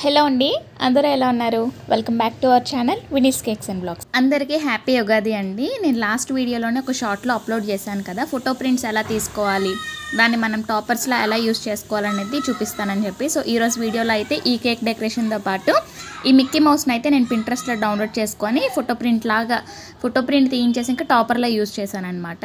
hello అండి అందరూ ఎలా ఉన్నారు welcome back to our channel Vinees cakes and blogs అందరికీ హ్యాపీ యుగాది అండి నేను లాస్ట్ వీడియోలోనే ఒక షార్ట్లో అప్లోడ్ చేశాను కదా ఫోటో ప్రింట్స్ ఎలా తీసుకోవాలి దాన్ని మనం టాపర్స్లో ఎలా యూస్ చేసుకోవాలనేది చూపిస్తానని చెప్పి సో ఈరోజు వీడియోలో అయితే ఈ కేక్ డెకరేషన్తో పాటు ఈ మిక్కీ మౌస్ని అయితే నేను పింట్రెస్ట్లో డౌన్లోడ్ చేసుకొని ఫోటో ప్రింట్ లాగా ఫోటో ప్రింట్ తీయించేసి ఇంకా టాపర్లో యూస్ చేశాను అనమాట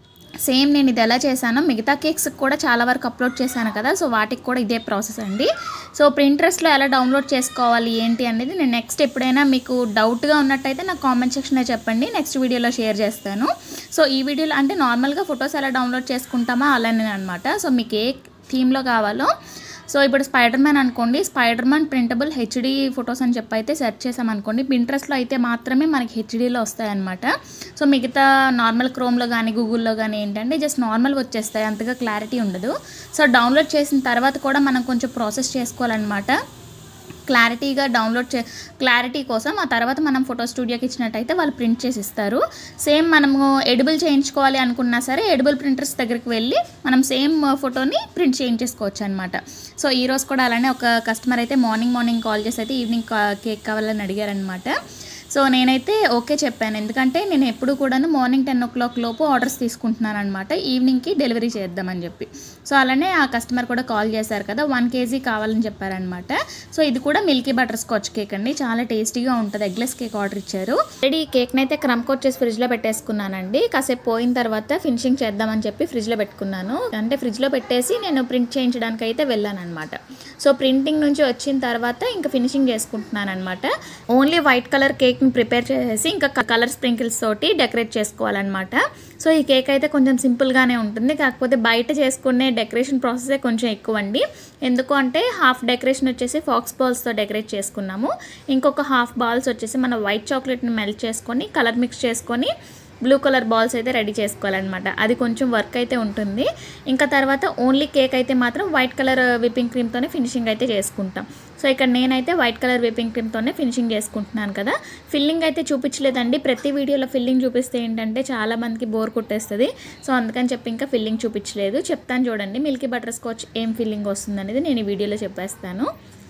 సేమ్ నేను ఇది ఎలా చేశానో మిగతా కేక్స్ కూడా చాలా వరకు అప్లోడ్ చేశాను కదా సో వాటికి కూడా ఇదే ప్రాసెస్ అండి సో ప్రింట్రెస్ట్లో ఎలా డౌన్లోడ్ చేసుకోవాలి ఏంటి అనేది నేను నెక్స్ట్ ఎప్పుడైనా మీకు డౌట్గా ఉన్నట్టయితే నాకు కామెంట్ సెక్షన్లో చెప్పండి నెక్స్ట్ వీడియోలో షేర్ చేస్తాను సో ఈ వీడియోలో అంటే నార్మల్గా ఫొటోస్ ఎలా డౌన్లోడ్ చేసుకుంటామా అలానే అనమాట సో మీకు ఏ థీమ్లో కావాలో సో ఇప్పుడు స్పైడర్ మ్యాన్ అనుకోండి Spider Man printable HD photos అని చెప్పి అయితే సెర్చ్ చేసామనుకోండి పింట్రెస్ట్లో అయితే మాత్రమే మనకి హెచ్డీలో వస్తాయన్నమాట సో మిగతా నార్మల్ క్రోమ్లో కానీ గూగుల్లో కానీ ఏంటంటే జస్ట్ నార్మల్గా వచ్చేస్తాయి అంతగా క్లారిటీ ఉండదు సో డౌన్లోడ్ చేసిన తర్వాత కూడా మనం కొంచెం ప్రాసెస్ చేసుకోవాలన్నమాట క్లారిటీగా డౌన్లోడ్ చే క్లారిటీ కోసం ఆ తర్వాత మనం ఫోటో స్టూడియోకి ఇచ్చినట్టయితే వాళ్ళు ప్రింట్ చేసి ఇస్తారు సేమ్ మనము ఎడిబుల్ చేయించుకోవాలి అనుకున్నా సరే ఎడిబుల్ ప్రింటర్స్ దగ్గరికి వెళ్ళి మనం సేమ్ ఫోటోని ప్రింట్ చేయించేసుకోవచ్చు అనమాట సో ఈరోజు కూడా అలానే ఒక కస్టమర్ అయితే మార్నింగ్ మార్నింగ్ కాల్ చేసి అయితే ఈవినింగ్ కేక్ కావాలని అడిగారనమాట సో నేనైతే ఓకే చెప్పాను ఎందుకంటే నేను ఎప్పుడు కూడాను మార్నింగ్ టెన్ ఓ క్లాక్ లోపు ఆర్డర్స్ తీసుకుంటున్నాను అనమాట ఈవినింగ్కి డెలివరీ చేద్దామని చెప్పి సో అలానే ఆ కస్టమర్ కూడా కాల్ చేశారు కదా వన్ కేజీ కావాలని చెప్పారనమాట సో ఇది కూడా మిల్కీ బటర్ స్కాచ్ కేక్ అండి చాలా టేస్టీగా ఉంటుంది ఎగ్లెస్ కేక్ ఆర్డర్ ఇచ్చారు ఆల్రెడీ ఈ కేక్ని అయితే క్రమ్కి వచ్చేసి ఫ్రిడ్జ్లో పెట్టేసుకున్నానండి కాసేపు పోయిన తర్వాత ఫినిషింగ్ చేద్దామని చెప్పి ఫ్రిడ్జ్లో పెట్టుకున్నాను అంటే ఫ్రిడ్జ్లో పెట్టేసి నేను ప్రింట్ చేయించడానికి అయితే వెళ్ళాను అనమాట సో ప్రింటింగ్ నుంచి వచ్చిన తర్వాత ఇంకా ఫినిషింగ్ చేసుకుంటున్నాను అనమాట ఓన్లీ వైట్ కలర్ కేక్ని ప్రిపేర్ చేసేసి ఇంకా కలర్ స్ప్రింకిల్స్ తోటి డెకరేట్ చేసుకోవాలన్నమాట సో ఈ కేక్ అయితే కొంచెం సింపుల్గానే ఉంటుంది కాకపోతే బయట చేసుకునే డెకరేషన్ ప్రాసెసే కొంచెం ఎక్కువ అండి ఎందుకు అంటే హాఫ్ డెకరేషన్ వచ్చేసి ఫాక్స్ బాల్స్తో డెకరేట్ చేసుకున్నాము ఇంకొక హాఫ్ బాల్స్ వచ్చేసి మన వైట్ చాక్లెట్ని మెల్ట్ చేసుకొని కలర్ మిక్స్ చేసుకొని బ్లూ కలర్ బాల్స్ అయితే రెడీ చేసుకోవాలన్నమాట అది కొంచెం వర్క్ అయితే ఉంటుంది ఇంకా తర్వాత ఓన్లీ కేక్ అయితే మాత్రం వైట్ కలర్ విప్పింగ్ క్రీమ్తోనే ఫినిషింగ్ అయితే చేసుకుంటాం సో ఇక్కడ నేనైతే వైట్ కలర్ విప్పింగ్ క్రీమ్తోనే ఫినిషింగ్ చేసుకుంటున్నాను కదా ఫిల్లింగ్ అయితే చూపించలేదండి ప్రతి వీడియోలో ఫిల్లింగ్ చూపిస్తే ఏంటంటే చాలా మందికి బోర్ కొట్టేస్తుంది సో అందుకని చెప్పి ఇంకా ఫిల్లింగ్ చూపించలేదు చెప్తాను చూడండి మిల్కీ బటర్ స్కాచ్ ఏం ఫిల్లింగ్ వస్తుంది అనేది నేను ఈ వీడియోలో చెప్పేస్తాను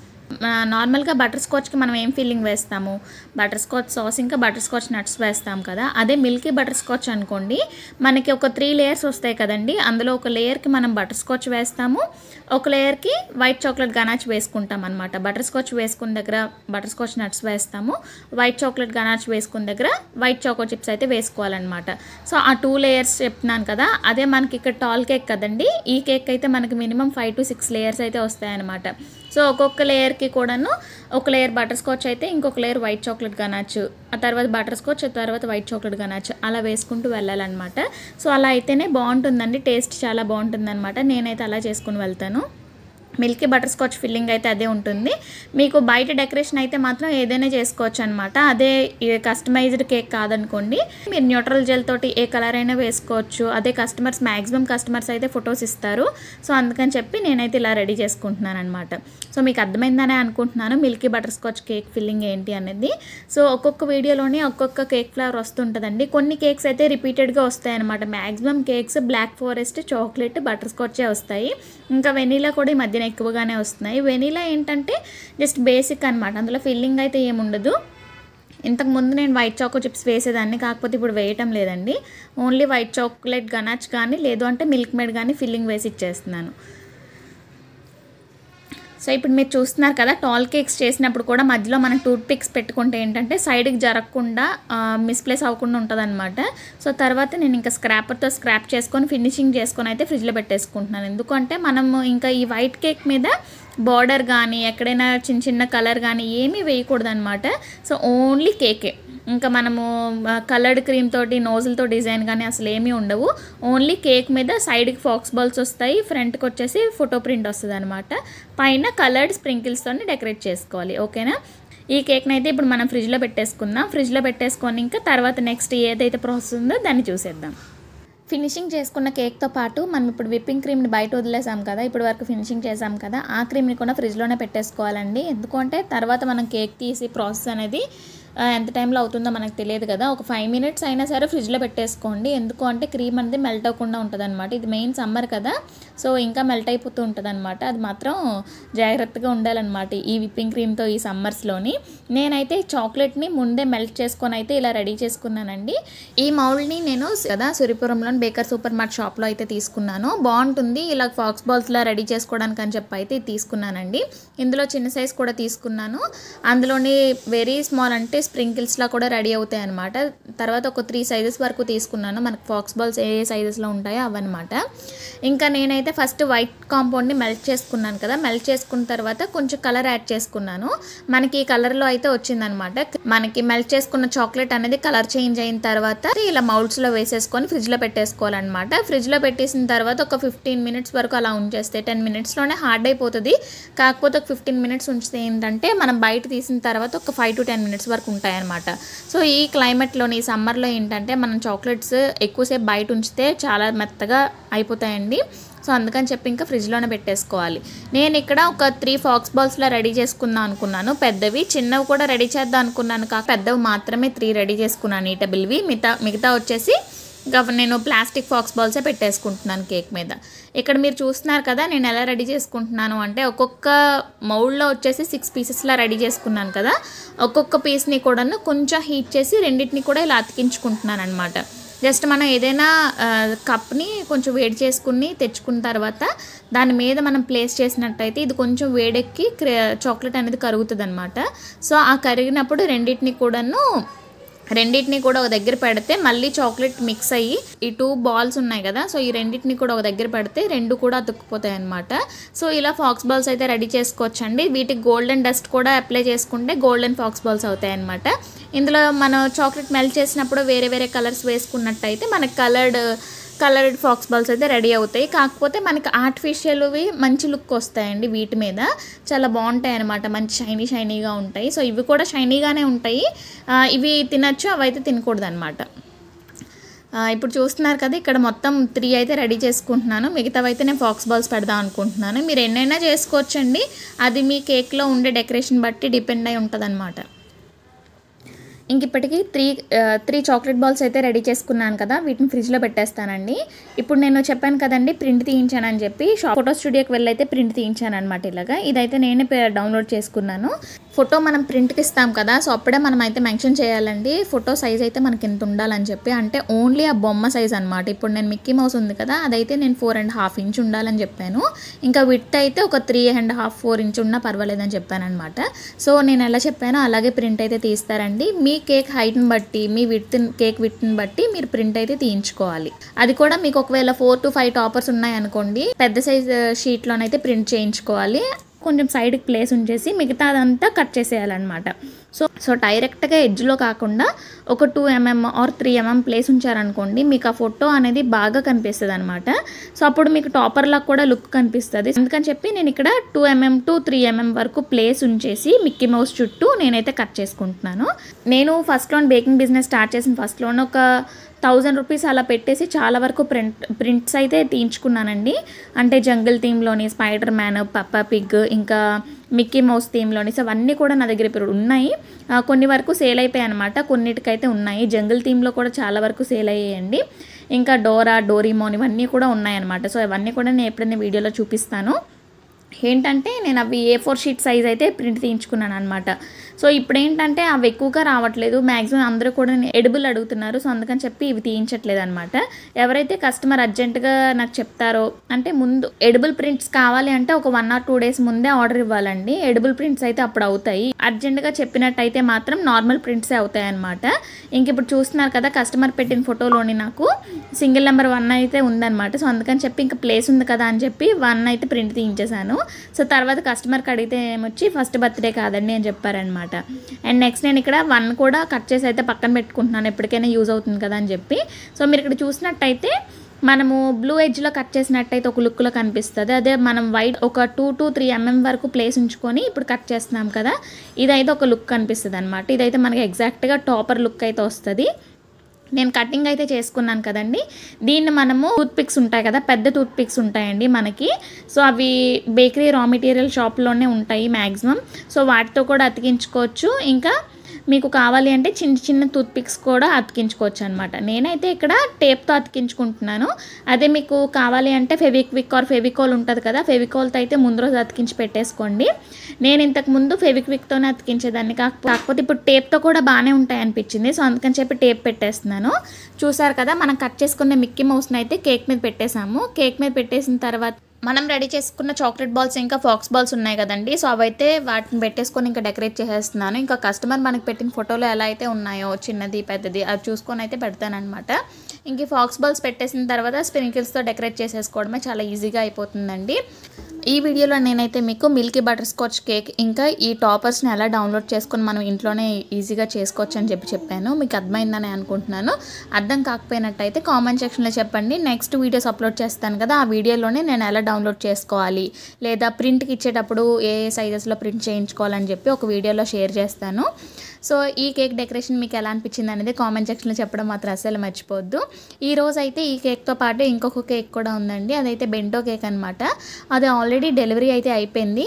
నార్మల్గా బటర్ స్కాచ్కి మనం ఏం ఫిల్లింగ్ వేస్తాము బటర్ స్కాచ్ సాస్ ఇంకా బటర్ స్కాచ్ నట్స్ వేస్తాం కదా అదే మిల్కీ బటర్ స్కాచ్ అనుకోండి మనకి ఒక త్రీ లేయర్స్ వస్తాయి కదండి అందులో ఒక లేయర్కి మనం బటర్ స్కాచ్ వేస్తాము ఒక లేయర్కి వైట్ చాక్లెట్ గనాచ్ వేసుకుంటాం అనమాట బటర్ స్కాచ్ వేసుకున్న దగ్గర బటర్ స్కాచ్ నట్స్ వేస్తాము వైట్ చాక్లెట్ గనాచ్ వేసుకున్న దగ్గర వైట్ చాకో చిప్స్ అయితే వేసుకోవాలన్నమాట సో ఆ టూ లేయర్స్ చెప్తున్నాను కదా అదే మనకి ఇక్కడ టాల్ కేక్ కదండి ఈ కేక్ అయితే మనకి minimum five to six layers అయితే వస్తాయన్నమాట సో ఒక్కొక్క లేయర్కి కూడాను ఒక లేయర్ బటర్ స్కాచ్ అయితే ఇంకొక లేయర్ వైట్ చాక్లెట్ కనచ్చు ఆ తర్వాత బటర్ స్కాచ్ ఆ తర్వాత వైట్ చాక్లెట్ కనచ్చు అలా వేసుకుంటూ వెళ్ళాలన్నమాట సో అలా అయితేనే బాగుంటుందండి టేస్ట్ చాలా బాగుంటుందన్నమాట నేనైతే అలా చేసుకుని వెళ్తాను మిల్కీ బటర్ స్కాచ్ ఫిల్లింగ్ అయితే అదే ఉంటుంది మీకు బయట డెకరేషన్ అయితే మాత్రం ఏదైనా చేసుకోవచ్చు అనమాట అదే కస్టమైజ్డ్ కేక్ కాదనుకోండి మీరు న్యూట్రల్ జెల్ తోటి ఏ కలర్ అయినా వేసుకోవచ్చు అదే కస్టమర్స్ మ్యాక్సిమం కస్టమర్స్ అయితే ఫొటోస్ ఇస్తారు సో అందుకని చెప్పి నేనైతే ఇలా రెడీ చేసుకుంటున్నాను అనమాట సో మీకు అర్థమైందనే అనుకుంటున్నాను milky butterscotch cake filling ఏంటి అనేది సో ఒక్కొక్క వీడియోలోనే ఒక్కొక్క కేక్ ఫ్లేవర్ వస్తుంటుందండి కొన్ని కేక్స్ అయితే రిపీటెడ్గా వస్తాయి అనమాట maximum cakes black forest chocolate butter స్కాచే వస్తాయి ఇంకా వెనీలా కూడా ఈ మధ్యన ఎక్కువగానే వస్తున్నాయి వెనీలా ఏంటంటే జస్ట్ బేసిక్ అనమాట అందులో ఫిల్లింగ్ అయితే ఏముండదు ఇంతకు ముందు నేను వైట్ చాకో చిప్స్ వేసేదాన్ని కాకపోతే ఇప్పుడు వేయటం లేదండి ఓన్లీ వైట్ చాక్లెట్ గనాచ్ కానీ లేదు అంటే మిల్క్ మేడ్ కానీ ఫిల్లింగ్ వేసి ఇచ్చేస్తున్నాను సో ఇప్పుడు మీరు చూస్తున్నారు కదా టాల్ కేక్స్ చేసినప్పుడు కూడా మధ్యలో మనం టూత్ పిక్స్ పెట్టుకుంటే ఏంటంటే సైడ్కి జరగకుండా మిస్ప్లేస్ అవ్వకుండా ఉంటుంది అనమాట సో తర్వాత నేను ఇంకా స్క్రాపర్తో స్క్రాప్ చేసుకొని ఫినిషింగ్ చేసుకొని అయితే ఫ్రిడ్జ్లో పెట్టేసుకుంటున్నాను ఎందుకంటే మనము ఇంకా ఈ వైట్ కేక్ మీద బార్డర్ కానీ ఎక్కడైనా చిన్న చిన్న కలర్ కానీ ఏమీ వేయకూడదు అనమాట సో ఓన్లీ కేకే ఇంకా మనము కలర్డ్ క్రీమ్ తోటి నోజులతో డిజైన్ కానీ అసలు ఏమీ ఉండవు ఓన్లీ కేక్ మీద సైడ్కి ఫాక్స్ బాల్స్ వస్తాయి ఫ్రంట్కి వచ్చేసి ఫోటో ప్రింట్ వస్తుంది అనమాట పైన కలర్డ్ స్ప్రింకిల్స్తో డెకరేట్ చేసుకోవాలి ఓకేనా ఈ కేక్ని అయితే ఇప్పుడు మనం ఫ్రిడ్జ్లో పెట్టేసుకుందాం ఫ్రిడ్జ్లో పెట్టేసుకొని ఇంకా తర్వాత నెక్స్ట్ ఏదైతే ప్రాసెస్ ఉందో దాన్ని చూసేద్దాం ఫినిషింగ్ చేసుకున్న కేక్తో పాటు మనం ఇప్పుడు విప్పింగ్ క్రీమ్ని బయట వదిలేసాం కదా ఇప్పుడు వరకు ఫినిషింగ్ చేసాం కదా ఆ క్రీమ్ని కూడా ఫ్రిడ్జ్లోనే పెట్టేసుకోవాలండి ఎందుకంటే తర్వాత మనం కేక్ తీసి ప్రాసెస్ అనేది ఆ, ఎంత టైంలో అవుతుందో మనకు తెలియదు కదా ఒక ఫైవ్ మినిట్స్ అయినా సరే ఫ్రిడ్జ్లో పెట్టేసుకోండి ఎందుకు అంటే క్రీమ్ అనేది మెల్ట్ అవ్వకుండా ఉంటుంది అనమాట ఇది మెయిన్ సమ్మర్ కదా సో ఇంకా మెల్ట్ అయిపోతూ ఉంటుంది అనమాట అది మాత్రం జాగ్రత్తగా ఉండాలన్నమాట ఈ విప్పింగ్ క్రీమ్తో ఈ సమ్మర్స్లోని నేనైతే చాక్లెట్ని ముందే మెల్ట్ చేసుకొని అయితే ఇలా రెడీ చేసుకున్నానండి ఈ మౌల్డ్ని నేను కదా సురిపురంలోని బేకర్ సూపర్ మార్ట్ షాప్లో అయితే తీసుకున్నాను బాగుంటుంది ఇలా ఫాక్స్ బాల్స్లా రెడీ చేసుకోవడానికి అని చెప్పి అయితే ఇది తీసుకున్నానండి ఇందులో చిన్న సైజ్ కూడా తీసుకున్నాను అందులోని వెరీ స్మాల్ అంటే స్ప్రింకిల్స్లా కూడా రెడీ అవుతాయి అనమాట తర్వాత ఒక త్రీ సైజెస్ వరకు తీసుకున్నాను మనకు ఫాక్స్ బాల్స్ ఏ ఏ సైజెస్లో ఉంటాయో అవన్నమాట ఇంకా నేనైతే ఫస్ట్ వైట్ కాంపౌండ్ని మెల్ట్ చేసుకున్నాను కదా మెల్ట్ చేసుకున్న తర్వాత కొంచెం కలర్ యాడ్ చేసుకున్నాను మనకి ఈ కలర్లో అయితే వచ్చిందనమాట మనకి మెల్ట్ చేసుకున్న చాక్లెట్ అనేది కలర్ చేంజ్ అయిన తర్వాత ఇలా మౌల్డ్స్లో వేసేసుకొని ఫ్రిడ్జ్లో పెట్టేసుకోవాలన్నమాట ఫ్రిడ్జ్లో పెట్టేసిన తర్వాత ఒక ఫిఫ్టీన్ మినిట్స్ వరకు అలా ఉంచేస్తే టెన్ మినిట్స్లోనే హార్డ్ అయిపోతుంది కాకపోతే ఒక ఫిఫ్టీన్ మినిట్స్ ఉంచితే ఏంటంటే మనం బయట తీసిన తర్వాత ఒక ఫైవ్ టు టెన్ మినిట్స్ వరకు ఉంటాయన్నమాట సో ఈ క్లైమేట్లోని ఈ సమ్మర్లో ఏంటంటే మనం చాక్లెట్స్ ఎక్కువసేపు బయట ఉంచితే చాలా మెత్తగా అయిపోతాయండి సో అందుకని చెప్పి ఇంకా ఫ్రిడ్జ్లోనే పెట్టేసుకోవాలి నేను ఇక్కడ ఒక త్రీ ఫాక్స్ బాల్స్లో రెడీ చేసుకుందాం అనుకున్నాను పెద్దవి చిన్నవి కూడా రెడీ చేద్దాం అనుకున్నాను కాక పెద్దవి మాత్రమే త్రీ రెడీ చేసుకున్నాను ఈటబుల్వి మిగతా మిగతా వచ్చేసి ఇంకా నేను ప్లాస్టిక్ ఫాక్స్ బాల్సే పెట్టేసుకుంటున్నాను కేక్ మీద ఇక్కడ మీరు చూస్తున్నారు కదా నేను ఎలా రెడీ చేసుకుంటున్నాను అంటే ఒక్కొక్క మౌల్డ్లో వచ్చేసి సిక్స్ పీసెస్లా రెడీ చేసుకున్నాను కదా ఒక్కొక్క పీస్ని కూడాను కొంచెం హీట్ చేసి రెండింటిని కూడా ఇలా అతికించుకుంటున్నాను అనమాట జస్ట్ మనం ఏదైనా ఆ, కప్ని కొంచెం వేడి చేసుకుని తెచ్చుకున్న తర్వాత దాని మీద మనం ప్లేస్ చేసినట్టయితే ఇది కొంచెం వేడెక్కి క్రే చాక్లెట్ అనేది కరుగుతుంది అనమాట సో ఆ కరిగినప్పుడు రెండింటిని కూడాను రెండింటిని కూడా ఒక దగ్గర పెడితే మళ్ళీ చాక్లెట్ మిక్స్ అయ్యి ఈ టూ బాల్స్ ఉన్నాయి కదా సో ఈ రెండింటిని కూడా ఒక దగ్గర పెడితే రెండు కూడా అతుక్కుపోతాయి అనమాట సో ఇలా ఫాక్స్ బాల్స్ అయితే రెడీ చేసుకోవచ్చండి వీటికి గోల్డెన్ డస్ట్ కూడా అప్లై చేసుకుంటే గోల్డెన్ ఫాక్స్ బాల్స్ అవుతాయి అనమాట ఇందులో మనం చాక్లెట్ మెల్ట్ చేసినప్పుడు వేరే వేరే కలర్స్ వేసుకున్నట్టయితే మనకి కలర్డ్ కలర్డ్ ఫాక్స్ బాల్స్ అయితే రెడీ అవుతాయి కాకపోతే మనకి ఆర్టిఫిషియల్వి మంచి లుక్ వస్తాయండి వీటి మీద చాలా బాగుంటాయి అనమాట మంచి షైనీ షైనీగా ఉంటాయి సో ఇవి కూడా షైనీగానే ఉంటాయి ఆ, ఇవి తినచ్చు అవి అయితే తినకూడదు అనమాట ఇప్పుడు చూస్తున్నారు కదా ఇక్కడ మొత్తం త్రీ అయితే రెడీ చేసుకుంటున్నాను మిగతావి అయితే నేను ఫాక్స్ బాల్స్ పెడదాం అనుకుంటున్నాను మీరు ఎన్నైనా చేసుకోవచ్చండి అది మీ కేక్లో ఉండే డెకరేషన్ బట్టి డిపెండ్ అయి ఉంటుంది ఇంక ఇప్పటికి త్రీ ఆ, త్రీ చాక్లెట్ బాల్స్ అయితే రెడీ చేసుకున్నాను కదా వీటిని ఫ్రిడ్జ్లో పెట్టేస్తానండి ఇప్పుడు నేను చెప్పాను కదండి ప్రింట్ తీయించానని చెప్పి షాప్ ఫోటో స్టూడియోకి వెళ్ళి అయితే ప్రింట్ తీయించాను అనమాట ఇలాగా ఇదైతే నేనే పే- డౌన్లోడ్ చేసుకున్నాను ఫోటో మనం ప్రింట్కి ఇస్తాం కదా సో అప్పుడే మనం అయితే మెన్షన్ చేయాలండి ఫోటో సైజ్ అయితే మనకి ఇంత ఉండాలని చెప్పి అంటే ఓన్లీ ఆ బొమ్మ సైజ్ అనమాట ఇప్పుడు నేను మిక్కీ మౌస్ ఉంది కదా అదైతే నేను ఫోర్ అండ్ హాఫ్ ఇంచ్ ఉండాలని చెప్పాను ఇంకా విత్ అయితే ఒక three and half four inch ఉన్నా పర్వాలేదని చెప్పాను అనమాట సో నేను ఎలా చెప్పానో అలాగే ప్రింట్ అయితే తీస్తారండి మీ కేక్ హైట్ని బట్టి మీ విత్ కేక్ విత్ని బట్టి మీరు ప్రింట్ అయితే తీయించుకోవాలి అది కూడా మీకు ఒకవేళ ఫోర్ టు ఫైవ్ టాపర్స్ ఉన్నాయనుకోండి పెద్ద సైజ్ షీట్లోనైతే ప్రింట్ చేయించుకోవాలి కొంచెం సైడ్కి ప్లేస్ ఉంచేసి మిగతా అదంతా కట్ చేసేయాలన్నమాట సో సో డైరెక్ట్గా ఎడ్జ్లో కాకుండా ఒక two mm or three mm place ఉంచారనుకోండి మీకు ఆ ఫోటో అనేది బాగా కనిపిస్తుంది అనమాట సో అప్పుడు మీకు టాపర్లా కూడా లుక్ కనిపిస్తుంది అందుకని చెప్పి నేను ఇక్కడ two mm to three mm వరకు ప్లేస్ ఉంచేసి మిక్కీ మౌస్ చుట్టూ నేనైతే కట్ చేసుకుంటున్నాను నేను ఫస్ట్లో బేకింగ్ బిజినెస్ స్టార్ట్ చేసిన ఫస్ట్లోనే ఒక థౌజండ్ రూపీస్ అలా పెట్టేసి చాలా వరకు ప్రింట్ ప్రింట్స్ అయితే తీయించుకున్నానండి అంటే జంగిల్ థీమ్లోని స్పైడర్ మ్యాన్ పప్పా పిగ్ ఇంకా మిక్కీ మౌస్ థీమ్లోని సో అవన్నీ కూడా నా దగ్గర ఇప్పుడు ఉన్నాయి ఆ, కొన్ని వరకు సేల్ అయిపోయాయి అనమాట కొన్నిటికైతే ఉన్నాయి జంగిల్ థీమ్లో కూడా చాలా వరకు సేల్ అయ్యాయండి ఇంకా డోరా డోరీమోన్ ఇవన్నీ కూడా ఉన్నాయన్నమాట సో ఇవన్నీ కూడా నేను ఎప్పుడైనా వీడియోలో చూపిస్తాను ఏంటంటే నేను అవి ఏ ఫోర్ షీట్ సైజ్ అయితే ప్రింట్ తీయించుకున్నాను అనమాట సో ఇప్పుడు ఏంటంటే అవి ఎక్కువగా రావట్లేదు మ్యాక్సిమం అందరూ కూడా ఎడిబుల్ అడుగుతున్నారు సో అందుకని చెప్పి ఇవి తీయించట్లేదు అనమాట ఎవరైతే కస్టమర్ అర్జెంటుగా నాకు చెప్తారో అంటే ముందు ఎడిబుల్ ప్రింట్స్ కావాలి అంటే ఒక వన్ ఆర్ టూ డేస్ ముందే ఆర్డర్ ఇవ్వాలండి ఎడిబుల్ ప్రింట్స్ అయితే అప్పుడు అవుతాయి అర్జెంటుగా చెప్పినట్టయితే మాత్రం నార్మల్ ప్రింట్సే అవుతాయి అనమాట ఇంక ఇప్పుడు చూస్తున్నారు కదా కస్టమర్ పెట్టిన ఫోటోలోని నాకు సింగిల్ నెంబర్ వన్ అయితే ఉందన్నమాట సో అందుకని చెప్పి ఇంకా ప్లేస్ ఉంది కదా అని చెప్పి వన్ అయితే ప్రింట్ తీయించేశాను సో తర్వాత కస్టమర్కి అడిగితే ఏమొచ్చి ఫస్ట్ బర్త్డే కాదండి అని చెప్పారనమాట అండ్ నెక్స్ట్ నేను ఇక్కడ వన్ కూడా కట్ చేసి అయితే పక్కన పెట్టుకుంటున్నాను ఎప్పటికైనా యూజ్ అవుతుంది కదా అని చెప్పి సో మీరు ఇక్కడ చూసినట్టయితే మనము బ్లూ ఎడ్జ్లో కట్ చేసినట్టయితే ఒక లుక్లో కనిపిస్తుంది అదే మనం వైట్ ఒక టూ టు త్రీ ఎంఎం వరకు ప్లేస్ ఉంచుకొని ఇప్పుడు కట్ చేస్తున్నాం కదా ఇదైతే ఒక లుక్ కనిపిస్తుంది అనమాట ఇదైతే మనకి ఎగ్జాక్ట్గా టాపర్ లుక్ అయితే వస్తుంది నేను కటింగ్ అయితే చేసుకున్నాను కదండి దీన్ని మనము టూత్ పిక్స్ ఉంటాయి కదా పెద్ద టూత్ పిక్స్ ఉంటాయండి మనకి సో అవి బేకరీ రా మెటీరియల్ షాప్లోనే ఉంటాయి మ్యాక్సిమం సో వాటితో కూడా అతికించుకోవచ్చు ఇంకా మీకు కావాలి అంటే చిన్న చిన్న టూత్ పిక్స్ కూడా అతికించుకోవచ్చు అనమాట నేనైతే ఇక్కడ టేప్తో అతికించుకుంటున్నాను అదే మీకు కావాలి అంటే ఫెవిక్విక్ ఆర్ ఫెవికోల్ ఉంటుంది కదా ఫెవికోల్తో అయితే ముందు రోజు అతికించి పెట్టేసుకోండి నేను ఇంతకు ముందు ఫెవిక్విక్తోనే అతికించేదాన్ని కాకపోతే కాకపోతే ఇప్పుడు టేప్తో కూడా బాగానే ఉంటాయి అనిపించింది సో అందుకని చెప్పి టేప్ పెట్టేస్తున్నాను చూసారు కదా మనం కట్ చేసుకున్న మిక్కీ మౌస్ని అయితే కేక్ మీద పెట్టేసాము కేక్ మీద పెట్టేసిన తర్వాత మనం రెడీ చేసుకున్న చాక్లెట్ బాల్స్ ఇంకా ఫాక్స్ బాల్స్ ఉన్నాయి కదండి సో అవైతే వాటిని పెట్టేసుకొని ఇంకా డెకరేట్ చేసేస్తున్నాను ఇంకా కస్టమర్ మనకి పెట్టిన ఫోటోలో ఎలా అయితే ఉన్నాయో చిన్నది పెద్దది అది చూసుకొని అయితే పెడతానమాట ఇంక ఈ ఫాక్స్ బాల్స్ పెట్టేసిన తర్వాత స్ప్రింకిల్స్తో డెకరేట్ చేసేసుకోవడమే చాలా ఈజీగా అయిపోతుందండి ఈ వీడియోలో నేనైతే మీకు మిల్కీ బటర్ స్కాచ్ కేక్ ఇంకా ఈ టాపర్స్ని ఎలా డౌన్లోడ్ చేసుకొని మనం ఇంట్లోనే ఈజీగా చేసుకోవచ్చు అని చెప్పి చెప్పాను మీకు అర్థమైందని అనుకుంటున్నాను అర్థం కాకపోయినట్టయితే కామెంట్ సెక్షన్లో చెప్పండి నెక్స్ట్ వీడియోస్ అప్లోడ్ చేస్తాను కదా ఆ వీడియోలోనే నేను ఎలా డౌన్లోడ్ చేసుకోవాలి లేదా ప్రింట్కి ఇచ్చేటప్పుడు ఏ ఏ సైజెస్లో ప్రింట్ చేయించుకోవాలని చెప్పి ఒక వీడియోలో షేర్ చేస్తాను సో ఈ కేక్ డెకరేషన్ మీకు ఎలా అనిపించింది అనేది కామెంట్ సెక్షన్లో చెప్పడం మాత్రం అస్సలు మర్చిపోవద్దు ఈ రోజు అయితే ఈ కేక్తో పాటు ఇంకొక కేక్ కూడా ఉందండి అదైతే బెంటో కేక్ అనమాట అది ఆల్రెడీ డెలివరీ అయితే అయిపోయింది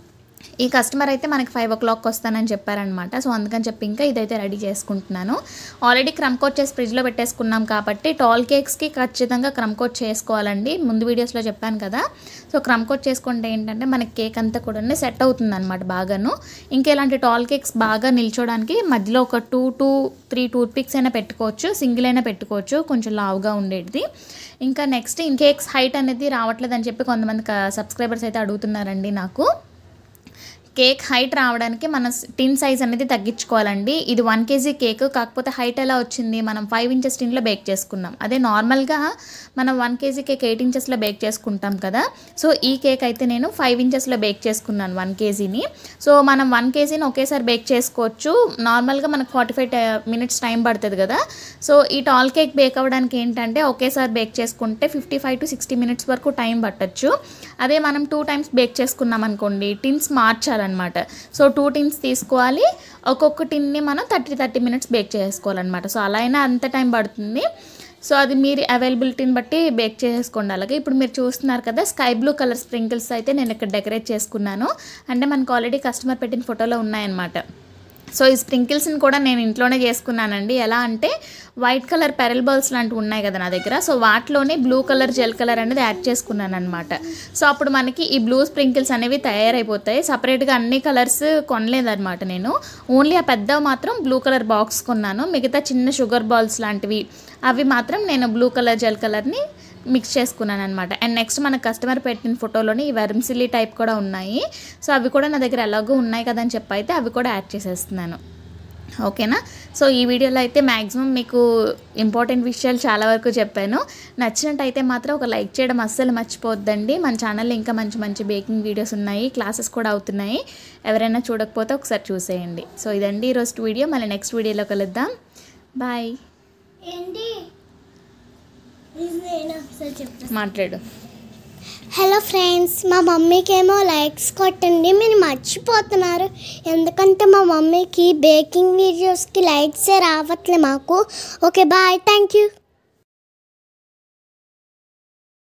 ఈ కస్టమర్ అయితే మనకి ఫైవ్ ఓ క్లాక్ వస్తానని చెప్పారనమాట సో అందుకని చెప్పి ఇంకా ఇదైతే రెడీ చేసుకుంటున్నాను ఆల్రెడీ క్రమ్ కోట్ చేసి ఫ్రిడ్జ్లో పెట్టేసుకున్నాం కాబట్టి టాల్ కేక్స్కి ఖచ్చితంగా క్రమ్ కోట్ చేసుకోవాలండి ముందు వీడియోస్లో చెప్పాను కదా సో క్రమ్ కోట్ చేసుకుంటే ఏంటంటే మనకి కేక్ అంతా కూడా సెట్ అవుతుంది అనమాట బాగాను ఇంకా ఇలాంటి టాల్ కేక్స్ బాగా నిల్చోడానికి మధ్యలో ఒక two two three toothpicks అయినా పెట్టుకోవచ్చు సింగిల్ అయినా పెట్టుకోవచ్చు కొంచెం లావుగా ఉండేది ఇంకా నెక్స్ట్ ఇన్ కేక్స్ హైట్ అనేది రావట్లేదు అని చెప్పి కొంతమంది సబ్స్క్రైబర్స్ అయితే అడుగుతున్నారండి నాకు కేక్ హైట్ రావడానికి మన టిన్ సైజ్ అనేది తగ్గించుకోవాలండి ఇది వన్ కేజీ కేక్ కాకపోతే హైట్ ఎలా వచ్చింది మనం ఫైవ్ ఇంచెస్ టిన్లో బేక్ చేసుకున్నాం అదే నార్మల్గా మనం వన్ కేజీ కేక్ ఎయిట్ ఇంచెస్లో బేక్ చేసుకుంటాం కదా సో ఈ కేక్ అయితే నేను ఫైవ్ ఇంచెస్లో బేక్ చేసుకున్నాను వన్ కేజీని సో మనం వన్ కేజీని ఒకేసారి బేక్ చేసుకోవచ్చు నార్మల్గా మనకు ఫార్టీ ఫైవ్ మినిట్స్ టైం పడుతుంది కదా సో ఈ టాల్ కేక్ బేక్ అవ్వడానికి ఏంటంటే ఒకేసారి బేక్ చేసుకుంటే fifty five to sixty minutes వరకు టైం పట్టచ్చు అదే మనం టూ టైమ్స్ బేక్ చేసుకున్నాం అనుకోండి టిన్స్ మార్చాలన్నమాట సో టూ టిన్స్ తీసుకోవాలి ఒక్కొక్క టిన్ని మనం థర్టీ థర్టీ మినిట్స్ బేక్ చేసుకోవాలన్నమాట సో అలా అయినా అంత టైం పడుతుంది సో అది మీరు అవైలబిలిటీని బట్టి బేక్ చేసేసుకోండి అలాగే ఇప్పుడు మీరు చూస్తున్నారు కదా స్కై బ్లూ కలర్ స్ప్రింకిల్స్ అయితే నేను ఇక్కడ డెకరేట్ చేసుకున్నాను అంటే మనకు ఆల్రెడీ కస్టమర్ పెట్టిన ఫోటోలో ఉన్నాయన్నమాట సో ఈ స్ప్రింకిల్స్ని కూడా నేను ఇంట్లోనే చేసుకున్నానండి ఎలా అంటే వైట్ కలర్ పెరల్ బాల్స్ లాంటివి ఉన్నాయి కదా నా దగ్గర సో వాటిలోనే బ్లూ కలర్ జెల్ కలర్ అనేది యాడ్ చేసుకున్నాను అనమాట సో అప్పుడు మనకి ఈ బ్లూ స్ప్రింకిల్స్ అనేవి తయారైపోతాయి సపరేట్గా అన్ని కలర్స్ కొనలేదన్నమాట నేను ఓన్లీ ఆ పెద్ద మాత్రం బ్లూ కలర్ బాక్స్ కొన్నాను మిగతా చిన్న షుగర్ బాల్స్ లాంటివి అవి మాత్రం నేను బ్లూ కలర్ జెల్ కలర్ని మిక్స్ చేసుకున్నాను అనమాట అండ్ నెక్స్ట్ మన కస్టమర్ పెట్టిన ఫోటోలోని ఈ వెర్మ్సిల్లీ టైప్ కూడా ఉన్నాయి సో అవి కూడా నా దగ్గర ఎలాగో ఉన్నాయి కదా అని చెప్పి అయితే అవి కూడా యాడ్ చేసేస్తున్నాను ఓకేనా సో ఈ వీడియోలో అయితే మ్యాక్సిమం మీకు ఇంపార్టెంట్ విషయాలు చాలా వరకు చెప్పాను నచ్చినట్టయితే మాత్రం ఒక లైక్ చేయడం అస్సలు మర్చిపోద్దండి మన ఛానల్లో ఇంకా మంచి మంచి బేకింగ్ వీడియోస్ ఉన్నాయి క్లాసెస్ కూడా అవుతున్నాయి ఎవరైనా చూడకపోతే ఒకసారి చూసేయండి సో ఇదండి ఈరోజు వీడియో మళ్ళీ నెక్స్ట్ వీడియోలో కలుద్దాం బాయ్ ఏంటి ఇది నేను ఒకసారి చెప్తాను మాట్లాడు హలో ఫ్రెండ్స్ మా మమ్మీకి ఏమో లైక్స్ కొట్టండి మీరు మర్చిపోతున్నారు ఎందుకంటే మా మమ్మీకి బేకింగ్ వీడియోస్కి లైక్సే రావట్లే మాకు ఓకే బాయ్ థ్యాంక్ యూ